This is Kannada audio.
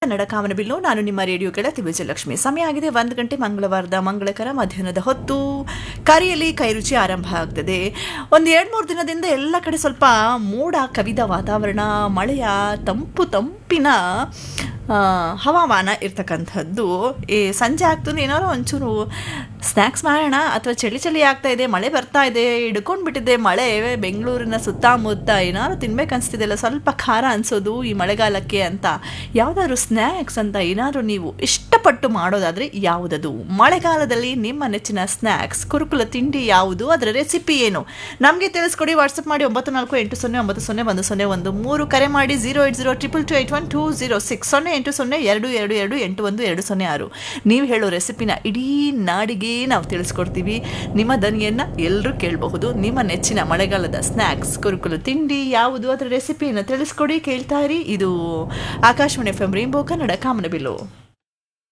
ಕನ್ನಡ ಕಾಮನಬಿಲ್ಲು ನಾನು ನಿಮ್ಮ ರೇಡಿಯೋ ಗೆಳತಿ ವಿಜಯಲಕ್ಷ್ಮಿ ಸಮಯ ಆಗಿದೆ ಒಂದು ಗಂಟೆ ಮಂಗಳವಾರದ ಮಂಗಳಕರ ಮಧ್ಯಾಹ್ನದ ಹೊತ್ತು ಕರಿಯಲ್ಲಿ ಕೈರುಚಿ ಆರಂಭ ಆಗ್ತದೆ ಒಂದು ಎರಡು ಮೂರು ದಿನದಿಂದ ಎಲ್ಲ ಕಡೆ ಸ್ವಲ್ಪ ಮೋಡ ಕವಿದ ವಾತಾವರಣ ಮಳೆಯ ತಂಪು ತಂಪಿನ ಆ, ಹವಾಮಾನ ಇರ್ತಕ್ಕಂಥದ್ದು ಈ ಸಂಜೆ ಆಗ್ತೂ ಏನಾದ್ರು ಒಂಚೂರು ಸ್ನ್ಯಾಕ್ಸ್ ಮಾಡೋಣ ಅಥವಾ ಚಳಿ ಚಳಿ ಆಗ್ತಾ ಇದೆ ಮಳೆ ಬರ್ತಾ ಇದೆ ಹಿಡ್ಕೊಂಡು ಬಿಟ್ಟಿದೆ ಮಳೆ ಬೆಂಗಳೂರಿನ ಸುತ್ತಮುತ್ತ ಏನಾದ್ರು ತಿನ್ಬೇಕು ಅನಿಸ್ತಿದೆಲ್ಲ ಸ್ವಲ್ಪ ಖಾರ ಅನಿಸೋದು ಈ ಮಳೆಗಾಲಕ್ಕೆ ಅಂತ ಯಾವುದಾದ್ರು ಸ್ನ್ಯಾಕ್ಸ್ ಅಂತ ಏನಾದರೂ ನೀವು ಇಷ್ಟಪಟ್ಟು ಮಾಡೋದಾದರೆ ಯಾವುದದು ಮಳೆಗಾಲದಲ್ಲಿ ನಿಮ್ಮ ನೆಚ್ಚಿನ ಸ್ನ್ಯಾಕ್ಸ್ ಕುರುಕುಲ ತಿಂಡಿ ಯಾವುದು ಅದರ ರೆಸಿಪಿ ಏನು ನಮಗೆ ತಿಳಿಸ್ಕೊಡಿ ವಾಟ್ಸಪ್ ಮಾಡಿ ಒಂಬತ್ತು ನಾಲ್ಕು ಎಂಟು ಸೊನ್ನೆ ಒಂಬತ್ತು ಸೊನ್ನೆ ಒಂದು ಸೊನ್ನೆ ಒಂದು ಮೂರು ಕರೆ ಮಾಡಿ zero eight zero triple two eight one two zero six ಸೊನ್ನೆ ಎಂಟು ಸೊನ್ನೆ ಎರಡು ಎರಡು ಎರಡು ಎಂಟು ಒಂದು ಎರಡು ಸೊನ್ನೆ ಆರು ನೀವು ಹೇಳೋ ರೆಸಿಪಿನ ಇಡೀ ನಾಡಿಗೆ ನಾವು ತಿಳಿಸ್ಕೊಡ್ತೀವಿ ನಿಮ್ಮ ದನಿಯನ್ನು ಎಲ್ಲರೂ ಕೇಳಬಹುದು ನಿಮ್ಮ ನೆಚ್ಚಿನ ಮಳೆಗಾಲದ ಸ್ನ್ಯಾಕ್ಸ್ ಕುರುಕುಲು ತಿಂಡಿ ಯಾವುದು ಅದರ ರೆಸಿಪಿಯನ್ನು ತಿಳಿಸ್ಕೊಡಿ ಕೇಳ್ತಾ ಇರಿ ಇದು Akashvani F M rainbow Kannada ಕಾಮನಬಿಲ್ಲು